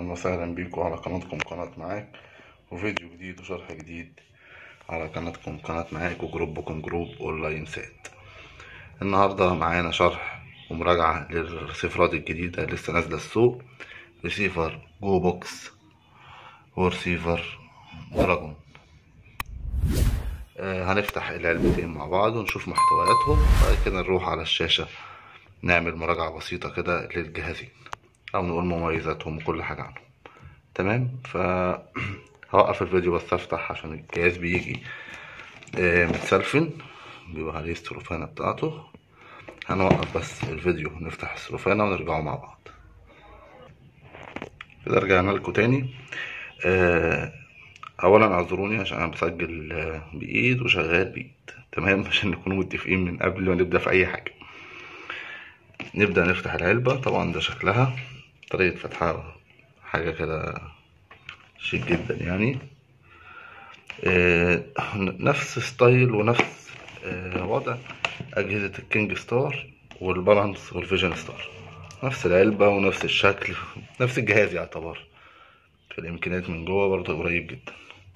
وسهلا بيكم على قناتكم قناة معاك وفيديو جديد وشرح جديد على قناتكم قناة معاك وجروبكم جروب اونلاين سات النهاردة معانا شرح ومراجعة للرسيفرات الجديدة اللي لسه نازلة السوق ريسيفر جو بوكس ورسيفر دراجون آه هنفتح العلبتين مع بعض ونشوف محتوياتهم وبعد كده نروح على الشاشة نعمل مراجعة بسيطة كده للجهازين او نقول مميزاتهم وكل حاجة عنهم تمام ف هوقف الفيديو بس افتح عشان الجهاز بيجي آه متسلفن بيبقى عليه السلوفانة بتاعته هنوقف بس الفيديو نفتح السلوفانة ونرجعوا مع بعض كده رجعنا لكم تاني آه اولا اعذروني عشان انا بسجل بايد وشغال بايد تمام عشان نكونوا متفقين من قبل ما نبدا في اي حاجه نبدا نفتح العلبه طبعا ده شكلها طريقه فتحها حاجه كده شيك جدا يعني آه نفس ستايل ونفس آه وضع اجهزه الكينج ستار والبالانس والفيجن ستار نفس العلبه ونفس الشكل نفس الجهاز يعتبر في الامكانيات من جوه برضه قريب جدا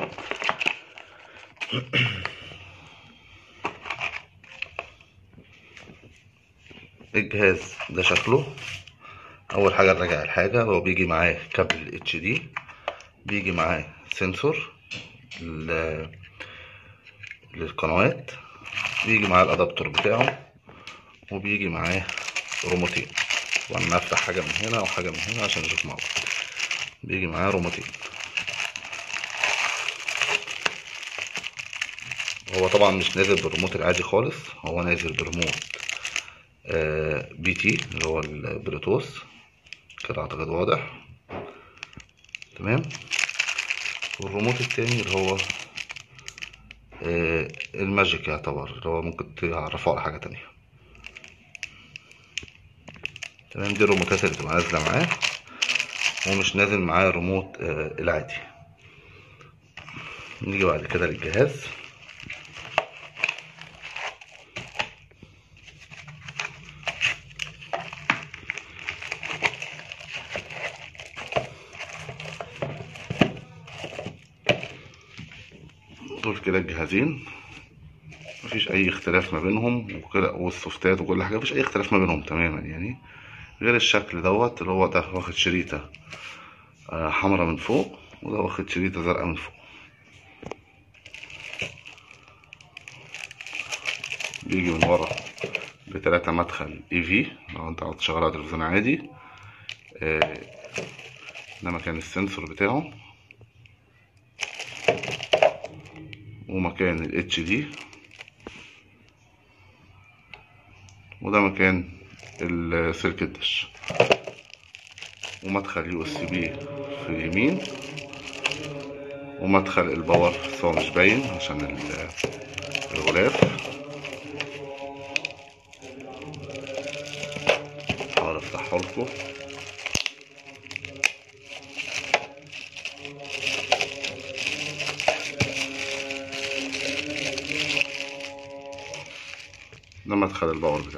الجهاز ده شكله اول حاجه نراجع الحاجه هو بيجي معاه كابل اتش دي بيجي معاه سنسور للقنوات بيجي معاه الادابتور بتاعه وبيجي معاه ريموتين وانا افتح حاجه من هنا وحاجه من هنا عشان نشوف مع بعض بيجي معاه ريموتين هو طبعا مش نازل بالريموت العادي خالص هو نازل بريموت آه بي تي اللي هو البلوتوث كده اعتقد واضح تمام والريموت التاني اللي هو آه الماجيك يعتبر اللي هو ممكن تعرفه على حاجة تانية تمام دي الريموتات اللي بتبقى نازلة معاه ومش نازل معاه الريموت آه العادي نيجي بعد كده للجهاز دول كده الجهازين مفيش اي اختلاف ما بينهم وكده والسوفتات وكل حاجه مفيش اي اختلاف ما بينهم تماما يعني غير الشكل دوت اللي هو ده واخد شريطه حمرا من فوق وده واخد شريطه زرقاء من فوق بيجي من ورا بتلاتة مدخل اي في لو انت عاوز تشغلها تلفزيون عادي ده مكان السنسور بتاعه ومكان ال HD وده مكان السلك الدش ومدخل يو اس بي في اليمين ومدخل الباور بس هو مش باين عشان الغلاف هحاول افتحه لكم ده مدخل الباور بتاعه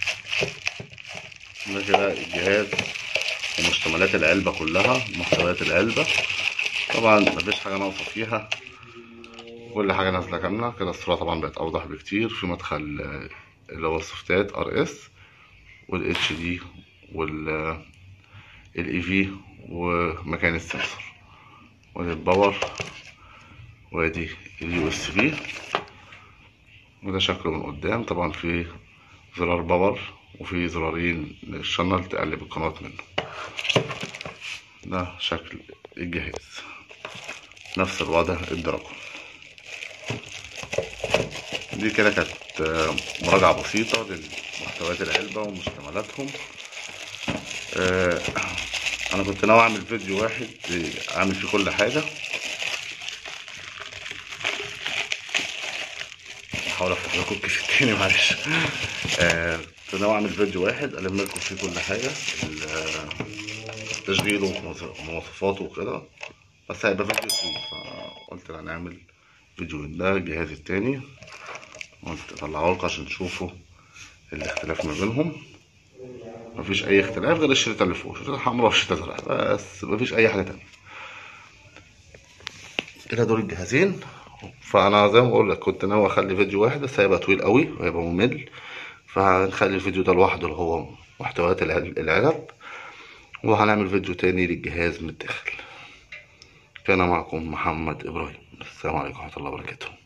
ده كده الجهاز ومشتملات العلبة كلها محتويات العلبة طبعا مفيش حاجة ناقصة فيها كل حاجة نازلة كاملة كده الصورة طبعا بقت أوضح بكتير في مدخل اللي هو السوفتات ار اس والاتش دي وال الاي في ومكان السنسور وادي الباور وادي اليو اس بي وده شكله من قدام طبعا في زرار باور وفي زرارين للشنل تقلب القناة منه ده شكل الجهاز نفس الوضع الدراجون دي كده كانت مراجعة بسيطة لمحتويات العلبة ومشتملاتهم انا كنت ناوي اعمل فيديو واحد اعمل فيه كل حاجة هحاول افتح لكم الكيس التاني معلش كنت ناوي اعمل فيديو واحد الم لكم فيه كل حاجه تشغيله ومواصفاته وكده بس هيبقى فيديو طويل فقلت هنعمل فيديو ده الجهاز التاني قلت اطلعه لكم عشان تشوفوا الاختلاف ما بينهم مفيش اي اختلاف غير الشريطه اللي فوق الشريطه حمراء والشريطه زرقاء بس مفيش اي حاجه تانية كده دول الجهازين فانا زي ما بقول لك كنت ناوي اخلي فيديو واحد بس هيبقى طويل قوي وهيبقى ممل فهنخلي الفيديو ده لوحده اللي هو محتويات العل- العلب وهنعمل فيديو تاني للجهاز من الداخل كان معكم محمد ابراهيم السلام عليكم ورحمه الله وبركاته